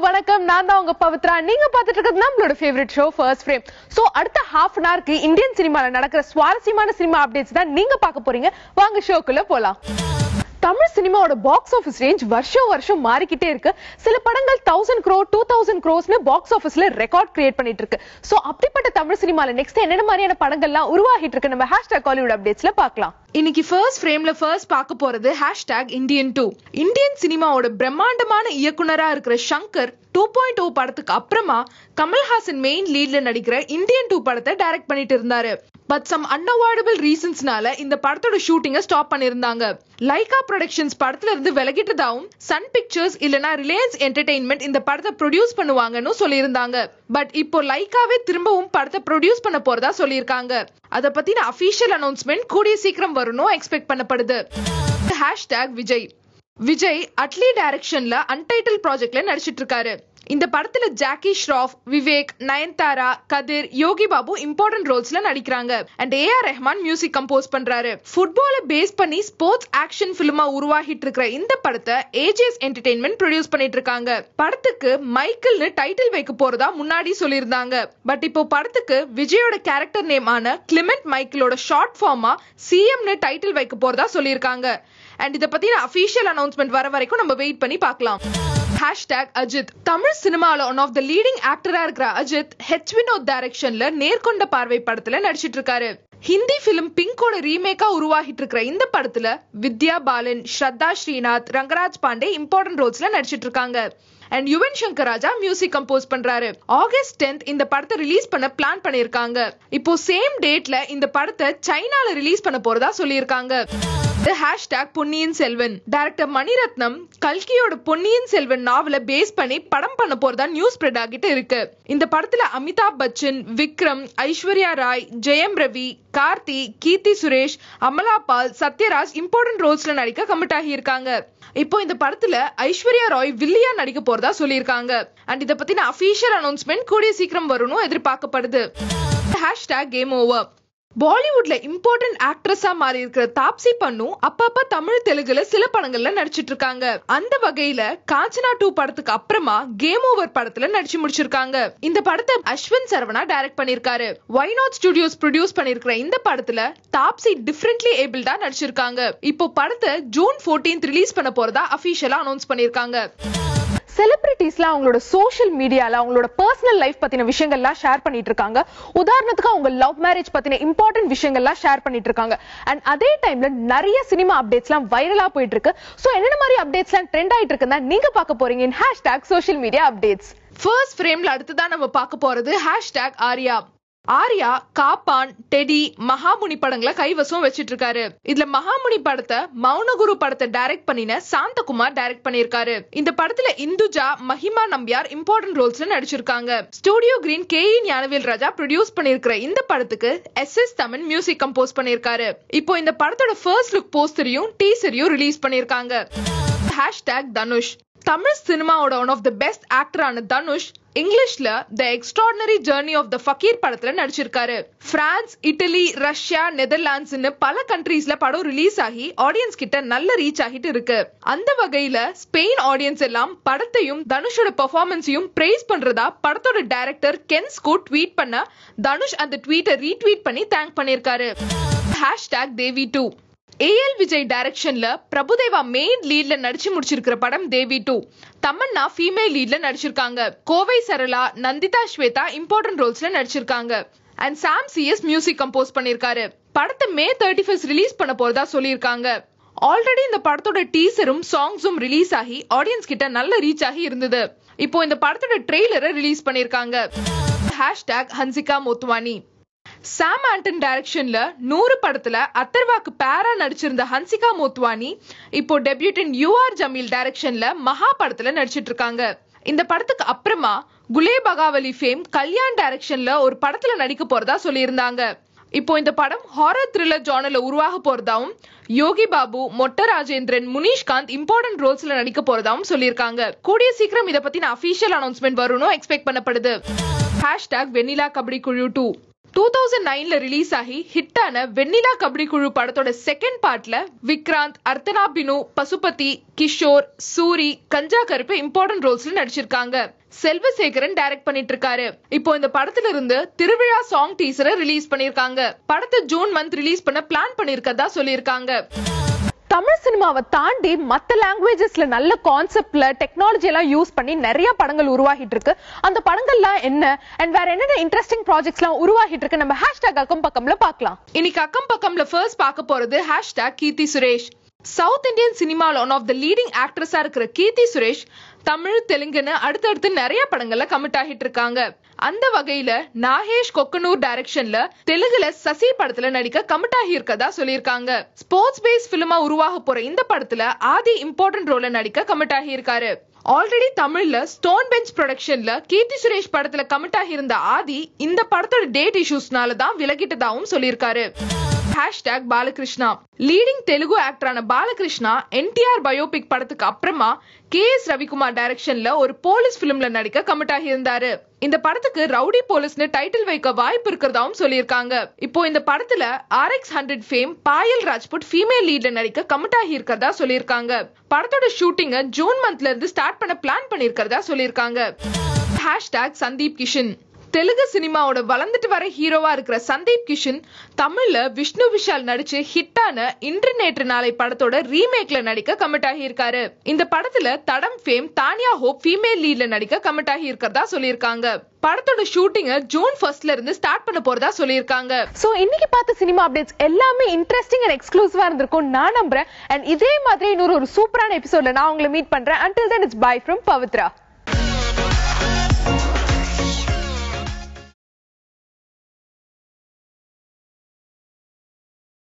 வணக்கம் நான் தான் உங்க பவித்ரா நீங்க பார்த்துட்டு இருக்கிறது நம்மளோட favourite show first frame so அடுத்த ஹாஃப் அன் ஹவருக்கு இந்தியன் சினிமால நடக்கிற சுவாரஸ்யமான சினிமா அப்டேட்ஸ் தான் நீங்க பார்க்க போறீங்க வாங்க ஷோக்குள்ள போலாம் தமிழ் சினிமாவோட பாக்ஸ் ஆஃபீஸ் ரேஞ்ச் வருஷம் வருஷம் மாறிக்கிட்டே இருக்கு சில படங்கள் தௌசண்ட் க்ரோ டூ தௌசண்ட் க்ரோஸ்னு பாக்ஸ் ஆஃபீஸ்ல ரெக்கார்ட் கிரியேட் பண்ணிட்டு இருக்கு சோ அப்படிப்பட்ட தமிழ் சினிமால நெக்ஸ்ட் என்னென்ன மாதிரியான படங்கள்லாம் உருவாகிட்டு இருக்கு நம்ம ஹேஷ்டாக் காலிவுட் அப்டேட்ஸ்ல பார்க்கலாம் இன்னைக்கு ஃபர்ஸ்ட் ஃப்ரேம்ல ஃபர்ஸ்ட் பார்க்க போறது ஹேஷ்டாக் இந்தியன் டூ இந்தியன் சினிமாவோட பிரம்மாண்டமான இயக்குனரா இருக்கிற சங்கர் டூ பாயிண்ட் டூ படத்துக்கு அப்புறமா கமல்ஹாசன் மெயின் லீட்ல நடிக்கிற இந்தியன் டூ படத்தை டைரக்ட் பண்ணிட்டு இருந்தாரு பட் சம் அன்அவாய்டபிள் ரீசன்ஸ்னால இந்த படத்தோட ஷூட்டிங்கை ஸ்டாப் பண்ணிருந்தாங்க லைகா ப்ரொடக்ஷன்ஸ் படத்துல இருந்து விலகிட்டதாவும் சன் பிக்சர்ஸ் இல்லனா ரிலையன்ஸ் என்டர்டெயின்மெண்ட் இந்த படத்தை ப்ரொடியூஸ் பண்ணுவாங்கன்னு சொல்லியிருந்தாங்க பட் இப்போ லைக்காவே திரும்பவும் படத்தை ப்ரொடியூஸ் பண்ண போறதா சொல்லியிருக்காங்க அதை பத்தின அபிஷியல் அனௌன்ஸ்மெண்ட் கூடிய சீக்கிரம் வரும்னு எக்ஸ்பெக்ட் பண்ணப்படுது ஹேஷ்டாக் விஜய் விஜய் அட்லி டைரக்ஷன்ல அன்டைட்டில் ப்ராஜெக்ட்ல நடிச்சிட்டு இருக்காரு இந்த படத்துல ஜாக்கி ஷ்ராஃப் விவேக் நயன்தாரா கதிர் யோகி பாபு இம்பார்ட்டன்ட் ரோல்ஸ்ல நடிக்கிறாங்க and A R Rahman music compose பண்றாரு ஃபுட்பால பேஸ் பண்ணி ஸ்போர்ட்ஸ் ஆக்ஷன் பிலிமா உருவாகிட்டு இருக்கிற இந்த படத்தை ஏஜேஎஸ் என்டர்டெயின்மெண்ட் ப்ரொடியூஸ் பண்ணிட்டு இருக்காங்க படத்துக்கு மைக்கிள்னு டைட்டில் வைக்க போறதா முன்னாடி சொல்லியிருந்தாங்க பட் இப்போ படத்துக்கு விஜயோட கேரக்டர் நேம் ஆன கிளிமெண்ட் மைக்கிளோட ஷார்ட் ஃபார்மா சிஎம்னு டைட்டில் வைக்க போறதா சொல்லியிருக்காங்க அண்ட் இதை பத்தின அபிஷியல் அனௌன்ஸ்மெண்ட் வர வரைக்கும் நம்ம வெயிட் பண்ணி பார்க்கலாம் ஹேஷ்டாக் அஜித் தமிழ் சினிமால ஒன் ஆஃப் த லீடிங் ஆக்டரா இருக்கிற அஜித் ஹெச் வினோத் டைரக்ஷன்ல நேர்கொண்ட பார்வை படத்துல நடிச்சிட்டு இருக்காரு ஹிந்தி பிலிம் பிங்கோட ரீமேக்கா உருவாகிட்டு இருக்கிற இந்த படத்துல வித்யா பாலன் ஸ்ரத்தா ஸ்ரீநாத் ரங்கராஜ் பாண்டே இம்பார்ட்டன்ட் ரோல்ஸ்ல நடிச்சிட்டு இருக்காங்க and Yuvan Shankar Raja music compose பண்றாரு ஆகஸ்ட் டென்த் இந்த படத்தை ரிலீஸ் பண்ண பிளான் பண்ணிருக்காங்க இப்போ சேம் டேட்ல இந்த படத்தை சைனால ரிலீஸ் பண்ண போறதா சொல்லியிருக்காங்க ஹேஷ்டாக் பொன்னியின் செல்வன் டைரக்டர் மணிரத்னம் கல்கியோட பொன்னியின் செல்வன் நாவல பேஸ் பண்ணி படம் பண்ண போறதா நியூஸ் ஸ்ப்ரெட் ஆகிட்டு இருக்கு இந்த படத்துல அமிதாப் பச்சன் விக்ரம் ஐஸ்வர்யா ராய் ஜெயம் ரவி கார்த்தி கீர்த்தி சுரேஷ் அமலா பால் சத்யராஜ் இம்பார்ட்டன்ட் ரோல்ஸ்ல நடிக்க கமிட் ஆகி இருக்காங்க இப்போ இந்த படத்துல ஐஸ்வர்யா ராய் வில்லியா நடிக்க போறதா சொல்லியிருக்காங்க அண்ட் இதை பத்தின அபிஷியல் அனௌன்ஸ்மெண்ட் கூடிய சீக்கிரம் வரும்னு எதிர்பார்க்கப்படுது ஹேஷ்டாக் கேம் ஓவர் பாலிவுட்ல இம்பார்ட்டன்ட் ஆக்ட்ரஸா மாறி இருக்கிற தாப்சி பண்ணு அப்பப்ப தமிழ் தெலுங்குல சில படங்கள்ல நடிச்சிட்டு இருக்காங்க அந்த வகையில காஞ்சனா டூ படத்துக்கு அப்புறமா கேம் ஓவர் படத்துல நடிச்சு முடிச்சிருக்காங்க இந்த படத்தை அஸ்வின் சரவணா டைரக்ட் பண்ணிருக்காரு ஒய் நாட் ஸ்டுடியோஸ் ப்ரொடியூஸ் பண்ணிருக்கிற இந்த படத்துல தாப்சி டிஃப்ரெண்ட்லி ஏபிள்டா நடிச்சிருக்காங்க இப்போ படத்தை ஜூன் 14th ரிலீஸ் பண்ண போறதா அபிஷியலா அனௌன்ஸ் பண்ணிருக்காங்க செலிபிரிட்டிஸ்லாம் அவங்களோட சோஷியல் மீடியால அவங்களோட பர்சனல் லைஃப் பத்தின விஷயங்கள்லாம் ஷேர் பண்ணிட்டு இருக்காங்க உதாரணத்துக்கு அவங்க லவ் மேரேஜ் பத்தின இம்பார்ட்டன்ட் விஷயங்கள்லாம் ஷேர் பண்ணிட்டு இருக்காங்க அண்ட் அதே டைம்ல நிறைய சினிமா அப்டேட்ஸ்லாம் வைரலா போயிட்டு இருக்கு சோ என்னென்ன மாதிரி அப்டேட்ஸ்லாம் ட்ரெண்ட் ஆயிட்டு இருக்குன்னா நீங்க பார்க்க போறீங்க in hashtag social media updates first ஃப்ரேம்ல அடுத்ததான் நம்ம பார்க்க போறது ஹேஷ்டாக் ஆர்யா ஆர்யா காப்பான் டெடி மகாமுனி படங்களை கைவசம் வச்சிட்டு இருக்காரு இதுல மகாமுனி படத்தை மௌனகுரு படத்தை டைரக்ட் பண்ணின சாந்தகுமார் டைரக்ட் பண்ணிருக்காரு இந்த படத்துல இந்துஜா மஹிமா நம்பியார் இம்பார்ட்டன்ட் ரோல்ஸ்ல நடிச்சிருக்காங்க ஸ்டுடியோ கிரீன் கே ஞானவேல் ராஜா ப்ரொடியூஸ் பண்ணிருக்கிற இந்த படத்துக்கு S S Thaman music compose பண்ணிருக்காரு இப்போ இந்த படத்தோட ஃபர்ஸ்ட் லுக் போஸ்டரையும் டீசரையும் ரிலீஸ் பண்ணிருக்காங்க ஹேஷ்டாக் தனுஷ் தமிழ் சினிமாவோட ஒன் ஆஃப் த பெஸ்ட் ஆக்டரான தனுஷ் இங்கிலீஷ்ல the extraordinary journey of the fakir படத்துல நடிச்சிருக்காரு பிரான்ஸ் இட்டலி ரஷ்யா நெதர்லாண்ட்ஸ்னு பல கண்ட்ரீஸ்ல படம் ரிலீஸ் ஆகி ஆடியன்ஸ் கிட்ட நல்ல ரீச் ஆகிட்டு இருக்கு அந்த வகையில ஸ்பெயின் ஆடியன்ஸ் எல்லாம் படத்தையும் தனுஷோட பெர்ஃபார்மன்ஸையும் பிரைஸ் பண்றதா படத்தோட டைரக்டர் கென் ஸ்கூ ட்வீட் பண்ண தனுஷ் அந்த ட்வீட்டை ரீட்வீட் பண்ணி தேங்க் பண்ணிருக்காரு hashtag Devi two A L Vijay டைரக்ஷன்ல பிரபுதேவா மெயின் லீட்ல நடிச்சு முடிச்சிருக்கிற படம் தேவி டூ தமன்னா ஃபீமேல் லீட்ல நடிச்சிருக்காங்க கோவை சரளா நந்திதா ஸ்வேதா இம்பார்ட்டன்ட் ரோல்ஸ்ல நடிச்சிருக்காங்க and Sam C S music compose பண்ணிருக்காரு படத்தை மே தேர்ட்டி ஃபர்ஸ்ட் ரிலீஸ் பண்ண போறதா சொல்லியிருக்காங்க ஆல்ரெடி இந்த படத்தோட டீசரும் சாங்ஸும் ரிலீஸ் ஆகி ஆடியன்ஸ் கிட்ட நல்ல ரீச் ஆகி இருந்தது இப்போ இந்த படத்தோட ட்ரெய்லரை ரிலீஸ் பண்ணிருக்காங்க ஹேஷ்டாக் ஹன்சிகா மோத்வானி சாம் ஆண்டன் டைரக்ஷன்ல நூறு படத்துல அத்தர்வாக்கு பேரா நடிச்சிருந்த ஹன்சிகா மோத்வானி இப்போ டெபியூட்டன் யூஆர் ஜமீல் டைரக்ஷன்ல மகா படத்துல நடிச்சிட்டு இருக்காங்க இந்த படத்துக்கு அப்புறமா குலே பகாவலி ஃபேம் கல்யாண் டைரக்ஷன்ல ஒரு படத்துல நடிக்க போறதா சொல்லியிருந்தாங்க இப்போ இந்த படம் ஹாரர் த்ரில்லர் ஜானர்ல உருவாக போறதாவும் யோகி பாபு மொட்ட ராஜேந்திரன் முனிஷ்காந்த் இம்பார்ட்டன்ட் ரோல்ஸ்ல நடிக்க போறதாவும் சொல்லியிருக்காங்க கூடிய சீக்கிரம் இதை பத்தின அபிஷியல் அனௌன்ஸ்மெண்ட் வரும்னு எக்ஸ்பெக்ட் பண்ணப்படுது hashtag Vennila Kabadi Kuzhu two two thousand நைன்ல ரிலீஸ் ஆகி ஹிட்டான வெண்ணிலா கபடி குழு படத்தோட செகண்ட் பார்ட்ல விக்ராந்த் அர்த்தனா பினு பசுபதி கிஷோர் சூரி கஞ்சா கருப்பு இம்பார்ட்டன்ட் ரோல்ஸ்ல நடிச்சிருக்காங்க செல்வசேகரன் டைரக்ட் பண்ணிட்டு இருக்காரு இப்போ இந்த படத்துல இருந்து திருவிழா சாங் டீசரை ரிலீஸ் பண்ணிருக்காங்க படத்தை ஜூன் மந்த் ரிலீஸ் பண்ண பிளான் பண்ணிருக்கதா சொல்லியிருக்காங்க தமிழ் சினிமாவை தாண்டி மத்த லாங்குவேஜஸ்ல நல்ல கான்செப்ட்ல டெக்னாலஜி எல்லாம் யூஸ் பண்ணி நிறைய படங்கள் உருவாகிட்டு இருக்கு அந்த படங்கள்லாம் என்ன அண்ட் வேற என்னென்ன இன்ட்ரெஸ்டிங் ப்ராஜெக்ட்ஸ் எல்லாம் உருவாகிட்டு இருக்கு நம்ம ஹேஷ்டாக் அக்கம் பக்கம்ல பார்க்கலாம் இன்னைக்கு அக்கம் பக்கம்ல ஃபர்ஸ்ட் பார்க்க போறது hashtag Keerthy Suresh south Indian சினிமால ஒன் ஆஃப் த லீடிங் ஆக்ட்ரஸா இருக்கிற கீர்த்தி சுரேஷ் தமிழ் தெலுங்குன்னு அடுத்தடுத்து நிறைய படங்கள்ல கமிட் ஆகிட்டு இருக்காங்க அந்த வகையில நாகேஷ் கொக்கனூர் டைரக்ஷன்ல தெலுங்குல சசி படத்துல நடிக்க கமிட் ஆகி இருக்கதா சொல்லியிருக்காங்க ஸ்போர்ட்ஸ் பேஸ் பிலிமா உருவாக போற இந்த படத்துல ஆதி இம்பார்ட்டன்ட் ரோல நடிக்க கமிட் ஆகி இருக்காரு ஆல்ரெடி தமிழ்ல ஸ்டோன் பெஞ்ச் ப்ரொடக்ஷன்ல கீர்த்தி சுரேஷ் படத்துல கமிட் ஆகியிருந்த ஆதி இந்த படத்தோட டேட் இஷ்யூஸ்னால தான் விலகிட்டதாவும் சொல்லியிருக்காரு ஹேஷ்டாக் பாலகிருஷ்ணா லீடிங் தெலுங்கு ஆக்டரான பாலகிருஷ்ணா என்டிஆர் பயோபிக் படத்துக்கு அப்புறமா கே எஸ் ரவிக்குமார் டைரக்ஷன்ல ஒரு போலீஸ் பிலிம்ல நடிக்க கமிட் ஆகியிருந்தாரு இந்த படத்துக்கு ரவுடி போலீஸ்னு டைட்டில் வைக்க வாய்ப்பு இருக்கிறதாவும் சொல்லியிருக்காங்க இப்போ இந்த படத்துல R X hundred fame Payal Rajput female லீட்ல நடிக்க கமிட் ஆகி இருக்கிறதா சொல்லியிருக்காங்க படத்தோட ஷூட்டிங்க ஜூன் மந்த்ல இருந்து ஸ்டார்ட் பண்ண பிளான் பண்ணியிருக்கிறதா சொல்லியிருக்காங்க ஹேஷ்டாக் சந்தீப் கிஷன் தெலுங்கு சினிமாவோட வளர்ந்துட்டு வர ஹீரோவா இருக்கிற சந்தீப் கிஷன் தமிழ்ல விஷ்ணு விஷால் நடிச்சு ஹிட்டான இன்று நேற்று நாளை படத்தோட ரீமேக்ல நடிக்க கமிட் ஆகி இருக்காரு இந்த படத்துல தடம் ஃபேம் தானியா ஹோப் ஃபீமேல் லீட்ல நடிக்க கமிட் ஆகி இருக்கிறதா சொல்லியிருக்காங்க படத்தோட ஷூட்டிங்க ஜூன் ஃபர்ஸ்ட்ல இருந்து ஸ்டார்ட் பண்ண போறதா சொல்லியிருக்காங்க சோ இன்னைக்கு பார்த்த சினிமா அப்டேட்ஸ் எல்லாமே இன்ட்ரெஸ்டிங் அண்ட் எக்ஸ்க்ளூசிவா இருந்திருக்கும் நான் நம்புறேன் அண்ட் இதே மாதிரி இன்னொரு ஒரு சூப்பரான எபிசோட்ல நான் உங்களை மீட் பண்றேன் until then it's bye from Pavithra